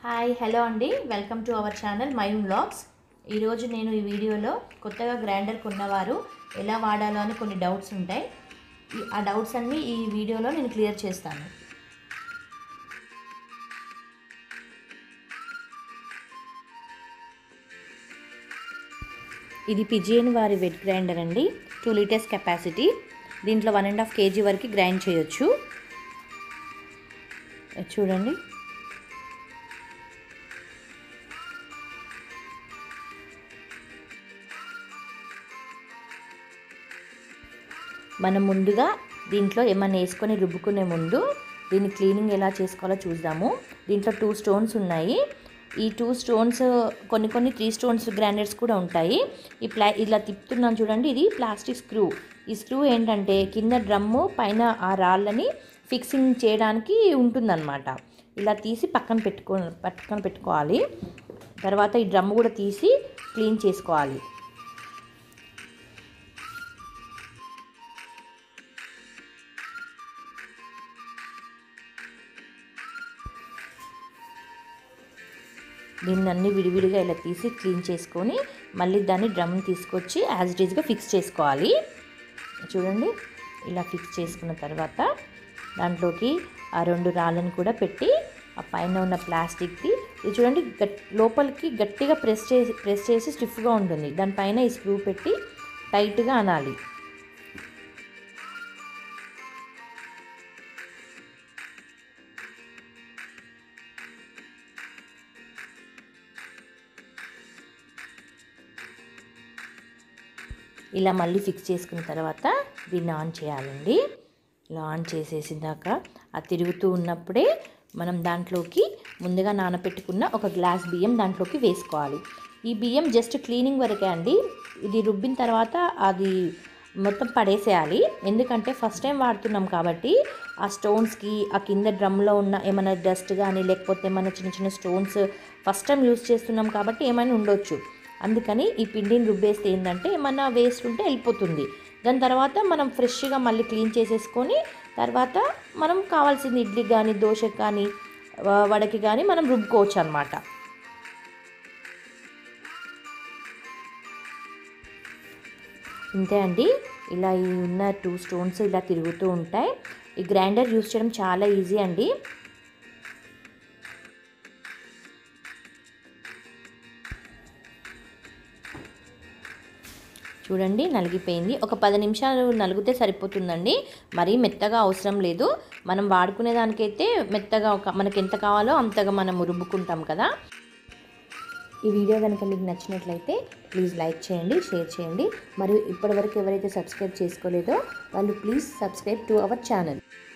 hi hello అండి welcome to our channel mime vlogs ఈరోజు నేను ఈ వీడియోలో కొత్తగా గ్రైండర్ కొన్నవారు ఎలా వాడాలో అని కొన్ని డౌట్స్ ఉంటాయి ఈ- ఆ డౌట్స్ అన్నీ ఈ వీడియోలో నేను క్లియర్ చేస్తాను ఇది పిజియన్ వారి వెట్ గ్రైండర్ అండి టూ లీటర్స్ కెపాసిటీ దీంట్లో వన్ అండ్ హాఫ్ కేజీ వరకు గ్రైండ్ చేయొచ్చు చూడండి మనం ముందుగా దీంట్లో ఏమన్నా వేసుకొని రుబ్బుకునే ముందు దీన్ని క్లీనింగ్ ఎలా చేసుకోవాలో చూద్దాము దీంట్లో టూ స్టోన్స్ ఉన్నాయి ఈ టూ స్టోన్స్ కొన్ని కొన్ని త్రీ స్టోన్స్ గ్రానైట్స్ కూడా ఉంటాయి ఈ ప్లా ఇలా తిప్పుతున్నాను చూడండి ఇది ప్లాస్టిక్ స్క్రూ ఈ స్క్రూ ఏంటంటే కింద డ్రమ్ము పైన ఆ రాళ్ళని ఫిక్సింగ్ చేయడానికి ఉంటుందన్నమాట ఇలా తీసి పక్కన పెట్టుకో పక్కన పెట్టుకోవాలి తర్వాత ఈ డ్రమ్ కూడా తీసి క్లీన్ చేసుకోవాలి దీన్ని అన్ని విడివిడిగా ఇలా తీసి క్లీన్ చేసుకొని మళ్ళీ దాన్ని డ్రమ్ తీసుకొచ్చి యాజ్ ఇట్ ఈజ్గా ఫిక్స్ చేసుకోవాలి చూడండి ఇలా ఫిక్స్ చేసుకున్న తర్వాత దాంట్లోకి ఆ రెండు రాళ్ళని కూడా పెట్టి ఆ పైన ఉన్న ప్లాస్టిక్ది ఇది చూడండి గట్ లోపలికి గట్టిగా ప్రెస్ చేసి ప్రెస్ చేసి స్టిఫ్గా ఉంటుంది దానిపైన ఈ స్క్రూ పెట్టి టైట్గా అనాలి ఇలా మళ్ళీ ఫిక్స్ చేసుకున్న తర్వాత దీన్ని ఆన్ చేయాలండి ఇలా ఆన్ చేసేసినాక అది తిరుగుతూ ఉన్నప్పుడే మనం దాంట్లోకి ముందుగా నానబెట్టుకున్న ఒక గ్లాస్ బియ్యం దాంట్లోకి వేసుకోవాలి ఈ బియ్యం జస్ట్ క్లీనింగ్ వరకే అండి ఇది రుబ్బిన తర్వాత అది మొత్తం పడేసేయాలి ఎందుకంటే ఫస్ట్ టైం వాడుతున్నాం కాబట్టి ఆ స్టోన్స్కి ఆ కింద డ్రమ్లో ఉన్న ఏమైనా డస్ట్ కానీ లేకపోతే ఏమైనా చిన్న చిన్న స్టోన్స్ ఫస్ట్ టైం యూస్ చేస్తున్నాం కాబట్టి ఏమైనా ఉండొచ్చు అందుకని ఈ పిండిని రుబ్బేస్తే ఏంటంటే ఏమన్నా వేస్ట్ ఉంటే వెళ్ళిపోతుంది దాని తర్వాత మనం ఫ్రెష్గా మళ్ళీ క్లీన్ చేసేసుకొని తర్వాత మనం కావాల్సింది ఇడ్లీ కానీ దోశకి కానీ వ- వడకి కానీ మనం రుబ్బుకోవచ్చు అనమాట ఇంతే అండి ఇలా ఈ ఉన్న టూ స్టోన్స్ ఇలా తిరుగుతూ ఉంటాయి ఈ గ్రైండర్ యూస్ చేయడం చాలా ఈజీ అండి చూడండి నలిగిపోయింది ఒక పది నిమిషాలు నలిగితే సరిపోతుందండి మరీ మెత్తగా అవసరం లేదు మనం వాడుకునే దానికైతే మెత్తగా ఒక మనకి ఎంత కావాలో అంతగా మనం రుబ్బుకుంటాం కదా ఈ వీడియో కనుక మీకు నచ్చినట్లయితే ప్లీజ్ లైక్ చేయండి షేర్ చేయండి మరియు ఇప్పటివరకు ఎవరైతే సబ్స్క్రైబ్ చేసుకోలేదో వాళ్ళు please subscribe to our channel